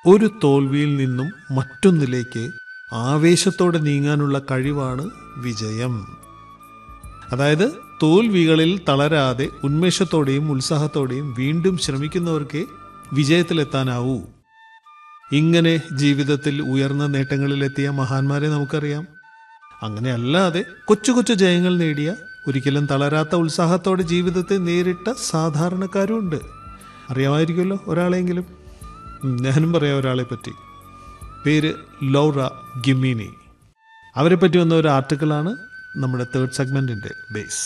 ഒരു തോൽവിയിൽ നിന്നും മറ്റൊന്നിലേക്ക് ആവേശത്തോടെ നീങ്ങാനുള്ള കഴിവാണ് വിജയം അതായത് തോൽവികളിൽ തളരാതെ ഉന്മേഷത്തോടെയും ഉത്സാഹത്തോടെയും വീണ്ടും ശ്രമിക്കുന്നവർക്ക് വിജയത്തിലെത്താനാവൂ ഇങ്ങനെ ജീവിതത്തിൽ ഉയർന്ന നേട്ടങ്ങളിലെത്തിയ മഹാന്മാരെ നമുക്കറിയാം അങ്ങനെ അല്ലാതെ കൊച്ചു കൊച്ചു ജയങ്ങൾ നേടിയ ഒരിക്കലും തളരാത്ത ഉത്സാഹത്തോടെ ജീവിതത്തെ നേരിട്ട സാധാരണക്കാരും അറിയാമായിരിക്കുമല്ലോ ഒരാളെങ്കിലും ഉം, ഞാനും പറയാം ഒരാളെ പറ്റി പേര് ലൗറ ഗിമ്മീനി അവരെ പറ്റി വന്ന ഒരു ആർട്ടിക്കിളാണ് നമ്മുടെ തേർഡ് സെഗ്മെന്റിന്റെ ബേസ്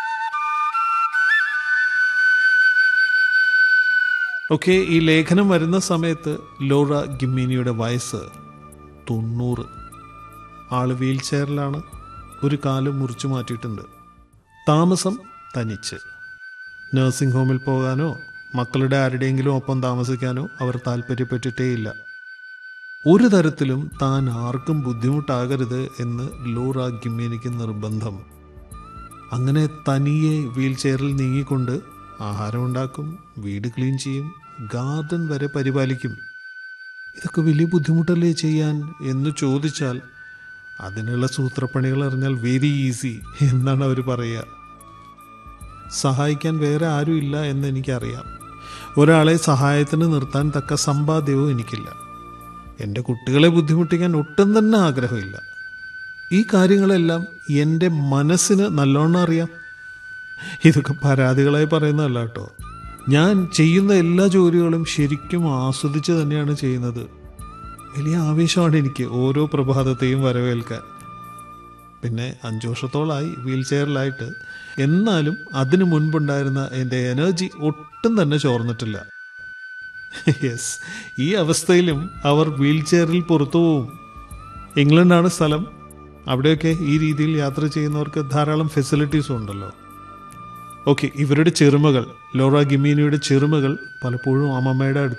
ഓക്കെ ഈ ലേഖനം വരുന്ന സമയത്ത് ലോറ ഗിമ്മീനിയുടെ വയസ്സ് തൊണ്ണൂറ് ആള് വീൽ ചെയറിലാണ് ഒരു കാല് മുറിച്ചു മാറ്റിയിട്ടുണ്ട് താമസം തനിച്ച് നഴ്സിംഗ് ഹോമിൽ പോകാനോ മക്കളുടെ ആരുടെയെങ്കിലും ഒപ്പം താമസിക്കാനോ അവർ താല്പര്യപ്പെട്ടിട്ടേയില്ല ഒരു തരത്തിലും താൻ ആർക്കും ബുദ്ധിമുട്ടാകരുത് എന്ന് ലോറ ഗിമ്മീനിക്ക് നിർബന്ധം അങ്ങനെ തനിയെ വീൽ ചെയറിൽ നീങ്ങിക്കൊണ്ട് ആഹാരം ഉണ്ടാക്കും വീട് ക്ലീൻ ചെയ്യും ഗാർഡൻ വരെ പരിപാലിക്കും ഇതൊക്കെ വലിയ ബുദ്ധിമുട്ടല്ലേ ചെയ്യാൻ എന്ന് ചോദിച്ചാൽ അതിനുള്ള സൂത്രപ്പണികൾ അറിഞ്ഞാൽ വെരി ഈസി എന്നാണ് അവർ പറയുക സഹായിക്കാൻ വേറെ ആരും ഇല്ല എന്ന് എനിക്കറിയാം ഒരാളെ സഹായത്തിന് നിർത്താൻ തക്ക സമ്പാദ്യവും എനിക്കില്ല എൻ്റെ കുട്ടികളെ ബുദ്ധിമുട്ടിക്കാൻ ഒട്ടും തന്നെ ആഗ്രഹമില്ല ഈ കാര്യങ്ങളെല്ലാം എൻ്റെ മനസ്സിന് നല്ലോണം അറിയാം ഇതൊക്കെ പരാതികളായി പറയുന്നതല്ല കേട്ടോ ഞാൻ ചെയ്യുന്ന എല്ലാ ജോലികളും ശരിക്കും ആസ്വദിച്ച് തന്നെയാണ് ചെയ്യുന്നത് വലിയ ആവേശമാണ് എനിക്ക് ഓരോ പ്രഭാതത്തെയും വരവേൽക്കാൻ പിന്നെ അഞ്ചു വർഷത്തോളമായി വീൽ ചെയറിലായിട്ട് എന്നാലും അതിനു മുൻപുണ്ടായിരുന്ന എൻ്റെ എനർജി ഒട്ടും തന്നെ ചോർന്നിട്ടില്ല യെസ് ഈ അവസ്ഥയിലും അവർ വീൽ ചെയറിൽ പുറത്തു പോവും ഇംഗ്ലണ്ടാണ് സ്ഥലം അവിടെയൊക്കെ ഈ രീതിയിൽ യാത്ര ചെയ്യുന്നവർക്ക് ധാരാളം ഫെസിലിറ്റീസും ഉണ്ടല്ലോ ഓക്കെ ഇവരുടെ ചെറുമകൾ ലോറ ഗിമീനിയുടെ ചെറുമകൾ പലപ്പോഴും അമ്മമ്മയുടെ അടുത്ത്